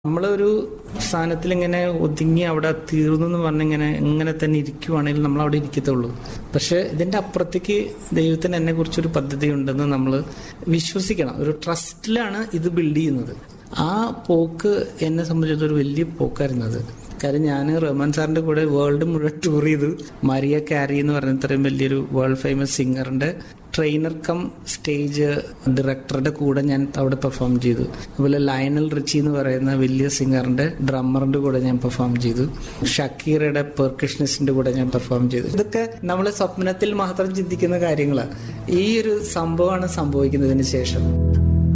നമ്മളൊരു സ്ഥാനത്തിൽ ഇങ്ങനെ ഒതുങ്ങി അവിടെ തീർന്നു എന്ന് പറഞ്ഞിങ്ങനെ ഇങ്ങനെ തന്നെ ഇരിക്കുവാണെങ്കിൽ നമ്മൾ അവിടെ ഇരിക്കത്തുള്ളൂ പക്ഷെ ഇതിന്റെ അപ്പുറത്തേക്ക് ദൈവത്തിന് എന്നെ കുറിച്ചൊരു പദ്ധതി ഉണ്ടെന്ന് നമ്മൾ വിശ്വസിക്കണം ഒരു ട്രസ്റ്റിലാണ് ഇത് ബിൽഡ് ചെയ്യുന്നത് ആ പോക്ക് എന്നെ സംബന്ധിച്ചിടത്തോളം ഒരു വലിയ പോക്കായിരുന്നു അത് കാര്യം ഞാൻ റഹ്മാൻ സാറിന്റെ കൂടെ വേൾഡ് മുഴുവൻ ടൂർ ചെയ്തു മരിയ കാരി എന്ന് പറഞ്ഞ ഇത്രയും വലിയൊരു വേൾഡ് ഫേമസ് സിംഗറിന്റെ ട്രെയിനർ കം സ്റ്റേജ് ഡയറക്ടറുടെ കൂടെ ഞാൻ അവിടെ പെർഫോം ചെയ്തു അതുപോലെ ലയനൽ റിച്ചി എന്ന് പറയുന്ന വലിയ സിംഗറിന്റെ ഡ്രമ്മറിന്റെ കൂടെ ഞാൻ പെർഫോം ചെയ്തു ഷക്കീറയുടെ പെർക്കഷനിസ്റ്റിന്റെ കൂടെ ഞാൻ പെർഫോം ചെയ്തു ഇതൊക്കെ നമ്മൾ സ്വപ്നത്തിൽ മാത്രം ചിന്തിക്കുന്ന കാര്യങ്ങളാണ് ഈ ഒരു സംഭവമാണ് സംഭവിക്കുന്നതിന് ശേഷം